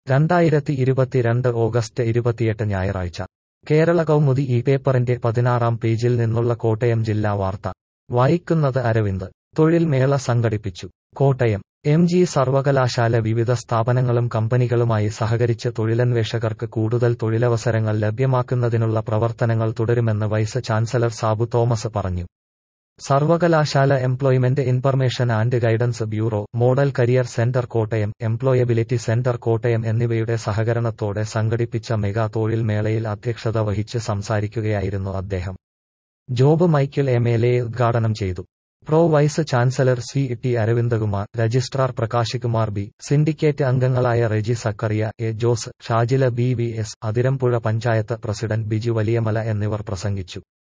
രണ്ടായിരത്തി ഇരുപത്തിരണ്ട് ഓഗസ്റ്റ് ഇരുപത്തിയെട്ട് ഞായറാഴ്ച കേരള കൗമുദി ഈ പേപ്പറിന്റെ പതിനാറാം പേജിൽ നിന്നുള്ള കോട്ടയം ജില്ലാ വാർത്ത വായിക്കുന്നത് അരവിന്ദ് തൊഴിൽ മേള സംഘടിപ്പിച്ചു കോട്ടയം എം ജി സർവകലാശാല വിവിധ സ്ഥാപനങ്ങളും കമ്പനികളുമായി സഹകരിച്ച് തൊഴിലന്വേഷകർക്ക് കൂടുതൽ തൊഴിലവസരങ്ങൾ ലഭ്യമാക്കുന്നതിനുള്ള പ്രവർത്തനങ്ങൾ തുടരുമെന്ന് വൈസ് ചാൻസലർ സാബു തോമസ് പറഞ്ഞു സർവകലാശാല employment information and guidance bureau model career centre Kottayam employability centre Kottayam എന്നിവയുടെ സഹകരണത്തോടെ സംഘടിപ്പിച്ച മെഗാ തൊഴിൽ മേളയിൽ അധ്യക്ഷത വഹിച്ച് സംസാരിക്കുകയായിരുന്നു അദ്ദേഹം Job Michael M L A ഉദ്ഘാടനം ചെയ്തു pro vice chancellor C T Aravindakumar registrar Prakash Kumar B syndicate അംഗങ്ങളായ Reji Zacharia A Jose Shajila B V S Athirampuzha panchayat president Biju Valiyamala എന്നിവർ പ്രസംഗിച്ചു